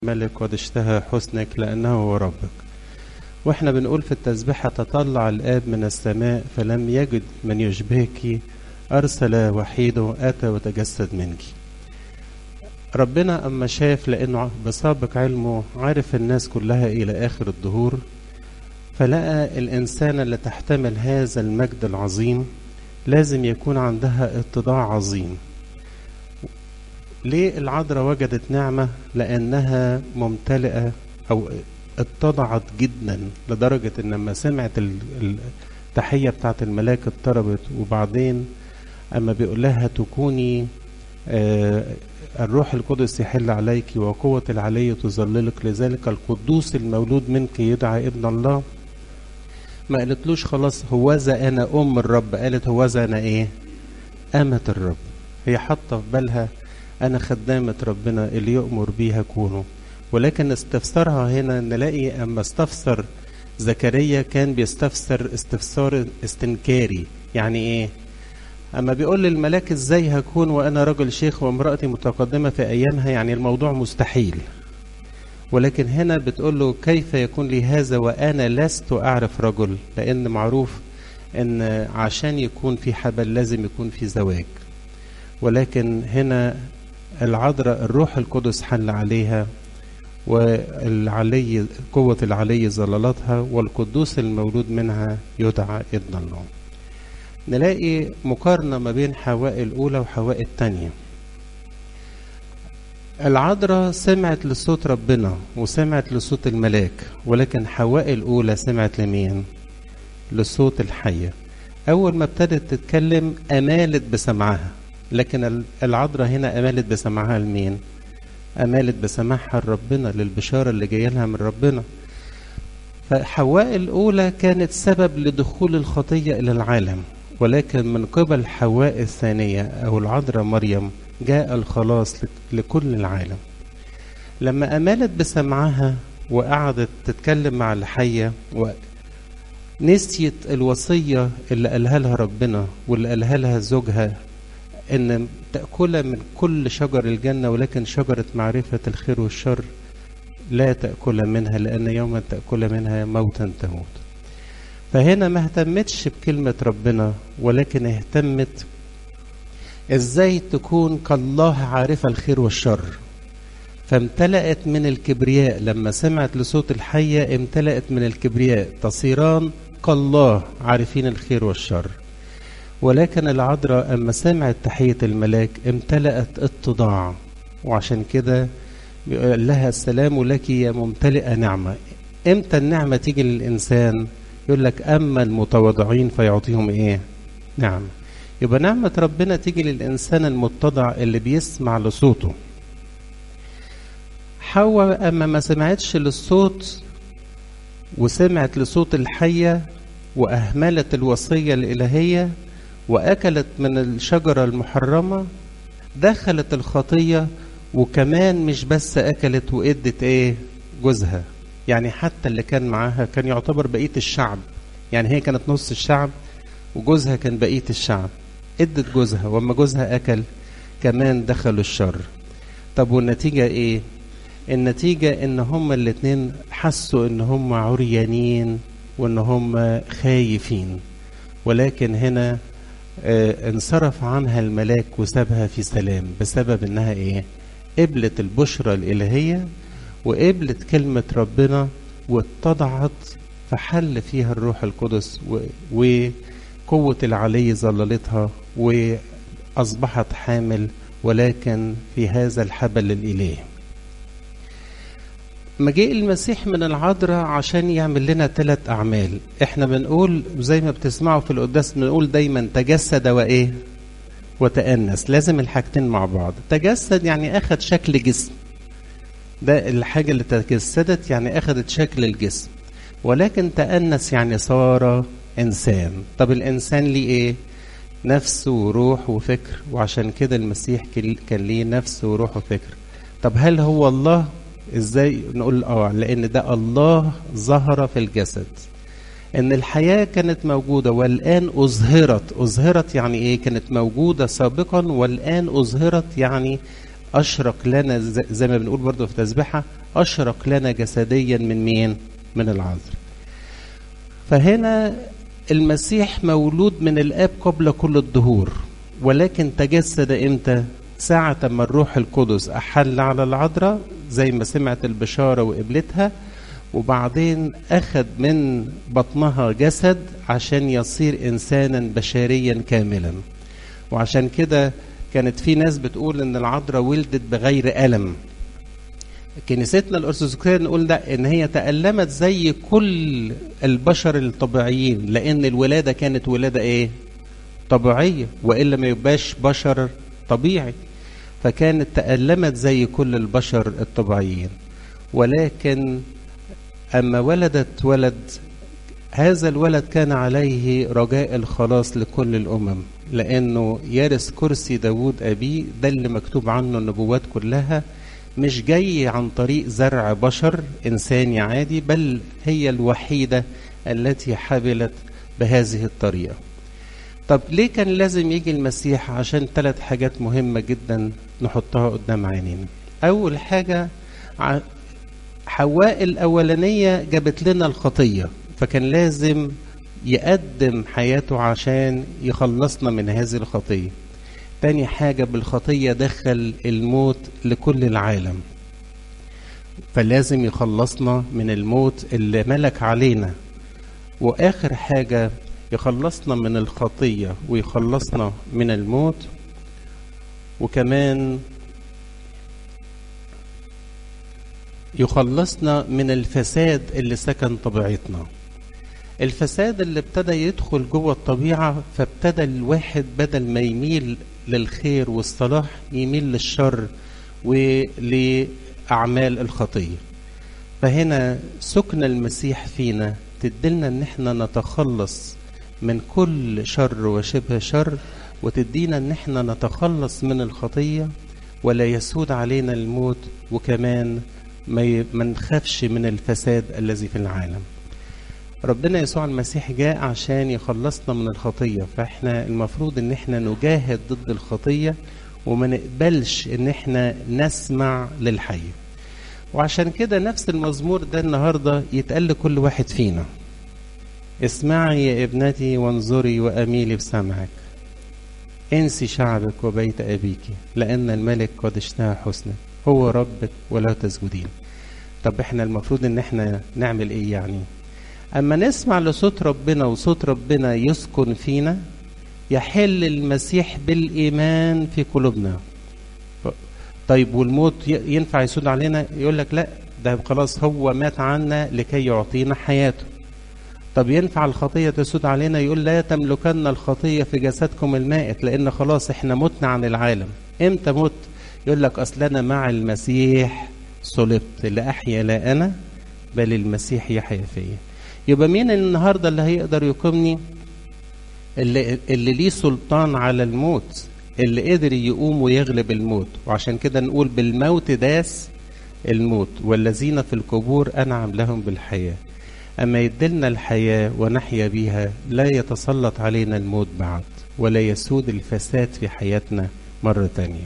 ملك قد اشتهى حسنك لأنه هو ربك واحنا بنقول في التسبيحة تطلع الآب من السماء فلم يجد من يشبهك أرسل وحيده أتى وتجسد منك ربنا أما شاف لأنه بسابق علمه عارف الناس كلها إلى آخر الدهور فلقى الإنسان اللي تحتمل هذا المجد العظيم لازم يكون عندها اتضاع عظيم ليه العذراء وجدت نعمة لأنها ممتلئة أو اتضعت جدا لدرجة إن لما سمعت التحية بتاعت الملاك اضطربت وبعدين أما بيقول لها تكوني آه الروح القدس يحل عليك وقوة العلي تظللك لذلك القدوس المولود منك يدعى ابن الله ما قالتلوش خلاص هوذا أنا أم الرب قالت هوذا أنا إيه أمة الرب هي حاطة في بالها أنا خدامة ربنا اللي يؤمر بيها كونه ولكن استفسارها هنا نلاقي أما استفسر زكريا كان بيستفسر استفسار استنكاري يعني إيه أما بيقول للملاك إزاي هكون وأنا رجل شيخ وامرأتي متقدمة في أيامها يعني الموضوع مستحيل ولكن هنا بتقول له كيف يكون لي هذا وأنا لست أعرف رجل لأن معروف أن عشان يكون في حبل لازم يكون في زواج ولكن هنا العذراء الروح القدس حل عليها والعلي قوة العلي ظللتها والقدوس المولود منها يدعى ابن الله نلاقي مقارنة ما بين حواء الأولى وحواء الثانية العذراء سمعت لصوت ربنا وسمعت لصوت الملاك ولكن حواء الأولى سمعت لمين؟ لصوت الحية أول ما ابتدت تتكلم أمالت بسمعها لكن العذراء هنا أمالت بسمعها لمين؟ أمالت بسماعها لربنا للبشارة اللي جاية لها من ربنا فحواء الأولى كانت سبب لدخول الخطية إلى العالم ولكن من قبل حواء الثانية أو العذراء مريم جاء الخلاص لكل العالم لما أمالت بسمعها وقعدت تتكلم مع الحية ونسيت الوصية اللي قالها لها ربنا واللي قالها لها زوجها ان تأكل من كل شجر الجنة ولكن شجرة معرفة الخير والشر لا تأكل منها لأن يوما تأكل منها موتا تموت فهنا ما اهتمتش بكلمة ربنا ولكن اهتمت ازاي تكون كالله عارفة الخير والشر فامتلأت من الكبرياء لما سمعت لصوت الحية امتلأت من الكبرياء تصيران كالله عارفين الخير والشر ولكن العذراء أما سمعت تحية الملاك امتلأت اتضاع وعشان كده بيقول لها السلام لك يا ممتلئة نعمة امتى النعمة تيجي للإنسان يقول لك أما المتواضعين فيعطيهم إيه نعم يبقى نعمة ربنا تيجي للإنسان المتضع اللي بيسمع لصوته حواء أما ما سمعتش للصوت وسمعت لصوت الحية وأهملت الوصية الإلهية وأكلت من الشجرة المحرمة دخلت الخطية وكمان مش بس أكلت وإدت إيه جوزها يعني حتى اللي كان معاها كان يعتبر بقية الشعب يعني هي كانت نص الشعب وجوزها كان بقية الشعب ادت جوزها واما جوزها أكل كمان دخلوا الشر طب والنتيجة إيه النتيجة إن هما الاتنين حسوا إن هما عريانين وإن هما خايفين ولكن هنا آه انصرف عنها الملاك وسابها في سلام بسبب انها ايه قبلت البشرى الالهيه وقبلت كلمه ربنا واتضعت فحل فيها الروح القدس وقوه العلي ظللتها واصبحت حامل ولكن في هذا الحبل الالهي مجيء المسيح من العذراء عشان يعمل لنا ثلاث أعمال احنا بنقول زي ما بتسمعوا في القداس بنقول دايما تجسد وإيه وتأنس لازم الحاجتين مع بعض تجسد يعني أخذ شكل جسم ده الحاجة اللي تجسدت يعني أخذت شكل الجسم ولكن تأنس يعني صار إنسان طب الإنسان ليه إيه نفس وروح وفكر وعشان كده المسيح كان ليه نفس وروح وفكر طب هل هو الله ازاي نقول اه لان ده الله ظهر في الجسد ان الحياه كانت موجوده والان اظهرت اظهرت يعني ايه كانت موجوده سابقا والان اظهرت يعني أشرق لنا زي ما بنقول برضو في تسبحة أشرق لنا جسديا من مين؟ من العذر فهنا المسيح مولود من الآب قبل كل الدهور ولكن تجسد إمتى؟ ساعة ما الروح القدس أحل على العذراء زي ما سمعت البشارة وقبلتها وبعدين أخذ من بطنها جسد عشان يصير إنسانا بشريا كاملا وعشان كده كانت في ناس بتقول إن العذراء ولدت بغير ألم كنيستنا الأرثوذكسية نقول لا إن هي تألمت زي كل البشر الطبيعيين لأن الولادة كانت ولادة إيه؟ طبيعية وإلا ما يبقاش بشر طبيعي فكانت تألمت زي كل البشر الطبيعيين ولكن أما ولدت ولد هذا الولد كان عليه رجاء الخلاص لكل الأمم لأنه يرث كرسي داود أبيه ده اللي مكتوب عنه النبوات كلها مش جاي عن طريق زرع بشر إنساني عادي بل هي الوحيدة التي حبلت بهذه الطريقة طب ليه كان لازم يجي المسيح عشان ثلاث حاجات مهمة جدا نحطها قدام عينينا أول حاجة حواء الأولانية جابت لنا الخطية فكان لازم يقدم حياته عشان يخلصنا من هذه الخطية تاني حاجة بالخطية دخل الموت لكل العالم فلازم يخلصنا من الموت اللي ملك علينا وآخر حاجة يخلصنا من الخطية ويخلصنا من الموت وكمان يخلصنا من الفساد اللي سكن طبيعتنا الفساد اللي ابتدى يدخل جوه الطبيعة فابتدى الواحد بدل ما يميل للخير والصلاح يميل للشر ولأعمال الخطية فهنا سكن المسيح فينا تدلنا ان احنا نتخلص من كل شر وشبه شر وتدينا ان احنا نتخلص من الخطية ولا يسود علينا الموت وكمان ما نخافش من الفساد الذي في العالم ربنا يسوع المسيح جاء عشان يخلصنا من الخطية فاحنا المفروض ان احنا نجاهد ضد الخطية وما نقبلش ان احنا نسمع للحي وعشان كده نفس المزمور ده النهاردة يتقال لكل واحد فينا اسمعي يا ابنتي وانظري وأميلي بسمعك انسي شعبك وبيت أبيك لأن الملك قد اشتهى حسنك هو ربك ولا تسجدين طب احنا المفروض ان احنا نعمل ايه يعني اما نسمع لصوت ربنا وصوت ربنا يسكن فينا يحل المسيح بالايمان في قلوبنا طيب والموت ينفع يسود علينا يقول لك لا ده خلاص هو مات عنا لكي يعطينا حياته طب ينفع الخطية تسود علينا يقول لا تملكن الخطية في جسدكم المائت لأن خلاص احنا متنا عن العالم امتى مت يقول لك أصل أنا مع المسيح صلبت لا أحيا لا أنا بل المسيح يحيا فيا يبقى مين النهارده اللي هيقدر يقيمني اللي, اللي ليه سلطان على الموت اللي قدر يقوم ويغلب الموت وعشان كده نقول بالموت داس الموت والذين في القبور أنعم لهم بالحياة أما يدلنا الحياة ونحيا بها لا يتسلط علينا الموت بعد ولا يسود الفساد في حياتنا مرة تانية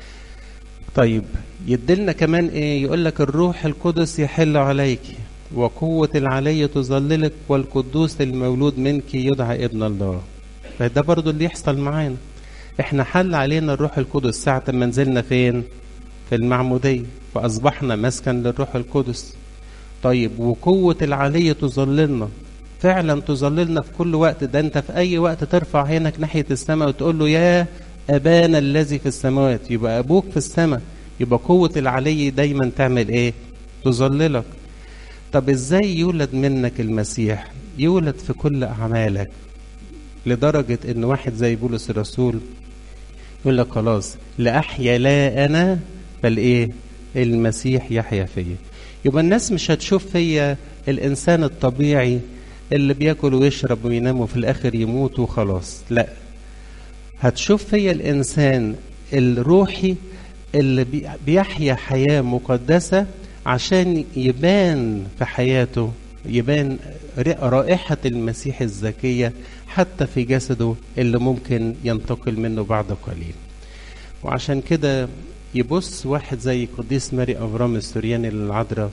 طيب يدلنا كمان ايه يقول لك الروح القدس يحل عليك وقوة العلي تظللك والقدوس المولود منك يدعى ابن الله فده برضو اللي يحصل معانا احنا حل علينا الروح القدس ساعة ما نزلنا فين في المعمودية فأصبحنا مسكن للروح القدس طيب وقوة العلي تظللنا فعلا تظللنا في كل وقت ده انت في اي وقت ترفع عينك ناحية السماء وتقول له يا ابانا الذي في السماوات يبقى ابوك في السماء يبقى قوة العلي دايما تعمل ايه تظللك طب ازاي يولد منك المسيح يولد في كل اعمالك لدرجة ان واحد زي بولس الرسول يقول لك خلاص لأحيا لا أنا بل إيه المسيح يحيا فيا يبقى الناس مش هتشوف فيا الإنسان الطبيعي اللي بياكل ويشرب وينام وفي الآخر يموت وخلاص لا هتشوف فيا الإنسان الروحي اللي بيحيا حياة مقدسة عشان يبان في حياته يبان رائحة المسيح الزكية حتى في جسده اللي ممكن ينتقل منه بعد قليل وعشان كده يبص واحد زي قديس ماري افرام السورياني العذراء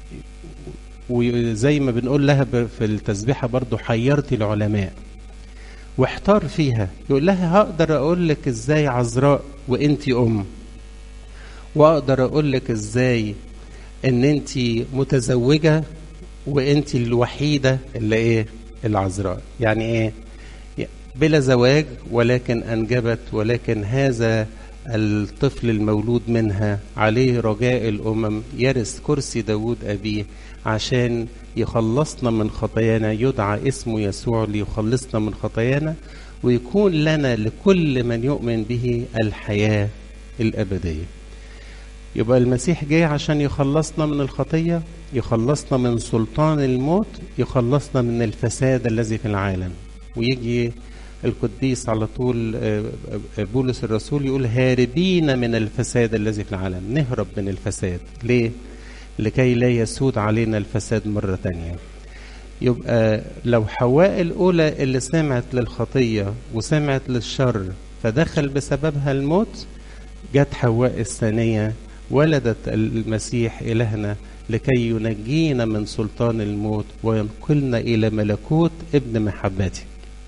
وزي ما بنقول لها في التسبيحه برضو حيرتي العلماء واحتار فيها يقول لها هقدر اقول لك ازاي عذراء وانتي ام واقدر اقول لك ازاي ان انت متزوجه وانت الوحيده اللي ايه العذراء يعني ايه بلا زواج ولكن انجبت ولكن هذا الطفل المولود منها عليه رجاء الامم يرث كرسي داود ابيه عشان يخلصنا من خطايانا يدعى اسمه يسوع ليخلصنا من خطايانا ويكون لنا لكل من يؤمن به الحياه الابديه يبقى المسيح جاي عشان يخلصنا من الخطيه يخلصنا من سلطان الموت يخلصنا من الفساد الذي في العالم ويجي القديس على طول بولس الرسول يقول هاربين من الفساد الذي في العالم نهرب من الفساد ليه لكي لا يسود علينا الفساد مرة تانية يبقى لو حواء الأولى اللي سمعت للخطية وسمعت للشر فدخل بسببها الموت جت حواء الثانية ولدت المسيح إلهنا لكي ينجينا من سلطان الموت وينقلنا إلى ملكوت ابن محبته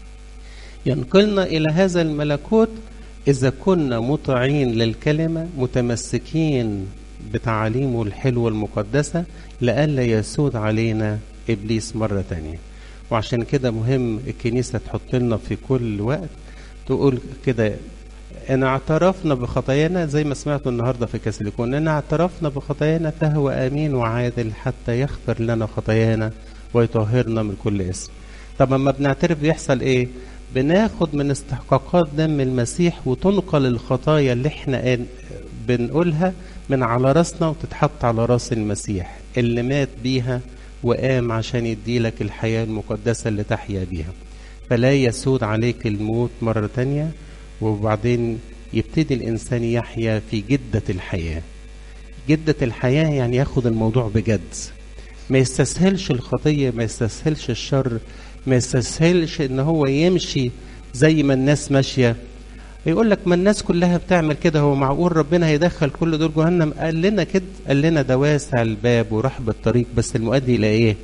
ينقلنا إلى هذا الملكوت إذا كنا مطيعين للكلمة متمسكين بتعاليمه الحلوة المقدسة لئلا يسود علينا إبليس مرة تانية وعشان كده مهم الكنيسة تحط لنا في كل وقت تقول كده إن اعترفنا بخطايانا زي ما سمعتوا النهارده في كاسيليكون إن اعترفنا بخطايانا فهو أمين وعادل حتى يغفر لنا خطايانا ويطهرنا من كل اسم. طب اما بنعترف بيحصل إيه؟ بناخد من استحقاقات دم المسيح وتنقل الخطايا اللي احنا بنقولها من على راسنا وتتحط على راس المسيح اللي مات بيها وقام عشان يديلك الحياة المقدسة اللي تحيا بيها فلا يسود عليك الموت مرة تانية وبعدين يبتدي الإنسان يحيا في جدة الحياة جدة الحياة يعني ياخد الموضوع بجد ما يستسهلش الخطية ما يستسهلش الشر ما يستسهلش ان هو يمشي زي ما الناس ماشيه يقول لك ما الناس كلها بتعمل كده هو معقول ربنا هيدخل كل دول جهنم قال لنا كده قال لنا ده واسع الباب ورحب الطريق بس المؤدي الى ايه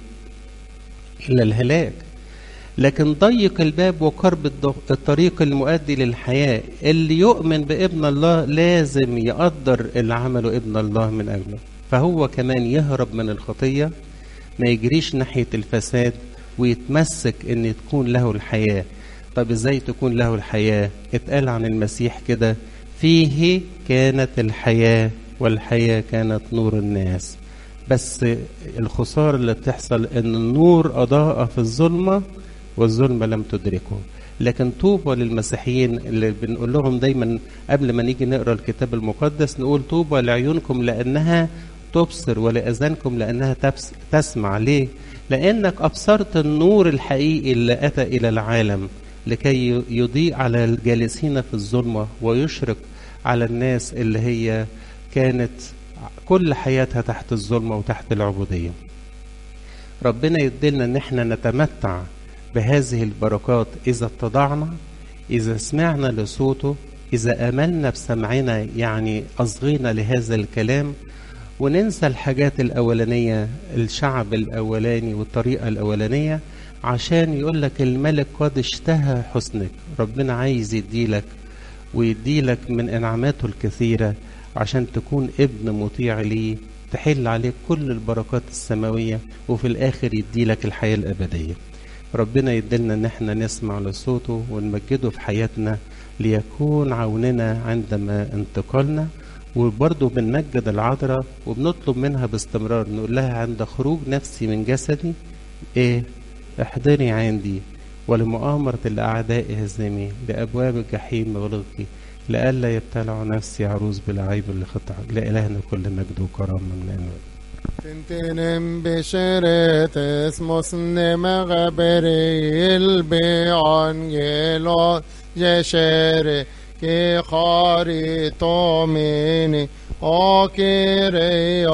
الى الهلاك لكن ضيق الباب وقرب الطريق المؤدي للحياة اللي يؤمن بابن الله لازم يقدر اللي عمله ابن الله من أجله فهو كمان يهرب من الخطية ما يجريش ناحية الفساد ويتمسك ان تكون له الحياه طب ازاي تكون له الحياه اتقال عن المسيح كده فيه كانت الحياه والحياه كانت نور الناس بس الخسارة اللي بتحصل ان النور اضاء في الظلمه والظلمه لم تدركه لكن طوبى للمسيحيين اللي بنقول لهم دايما قبل ما نيجي نقرا الكتاب المقدس نقول طوبى لعيونكم لانها تبصر ولاذانكم لانها تسمع ليه لأنك أبصرت النور الحقيقي اللي أتى إلى العالم لكي يضيء على الجالسين في الظلمة ويشرق على الناس اللي هي كانت كل حياتها تحت الظلمة وتحت العبودية ربنا يدلنا ان احنا نتمتع بهذه البركات اذا اتضعنا اذا سمعنا لصوته اذا املنا بسمعنا يعني اصغينا لهذا الكلام وننسى الحاجات الأولانية الشعب الأولاني والطريقة الأولانية عشان يقول لك الملك قد اشتهى حسنك ربنا عايز يديلك ويديلك من انعاماته الكثيرة عشان تكون ابن مطيع ليه تحل عليك كل البركات السماوية وفي الآخر يديلك الحياة الأبدية ربنا يدلنا ان احنا نسمع لصوته ونمجده في حياتنا ليكون عوننا عندما انتقالنا وبرضه بنمجد العذراء وبنطلب منها باستمرار نقول لها عند خروج نفسي من جسدي ايه احضري عندي ولمؤامرة الأعداء هزمي لأبواب الجحيم مغلقي لئلا يبتلع نفسي عروس بالعيب اللي خطع لإلهنا كل مجد وكرامة من الأنوار تنتنم بشرت اسمس مغبريل بعنجلو جشري كي خاري توميني اوكي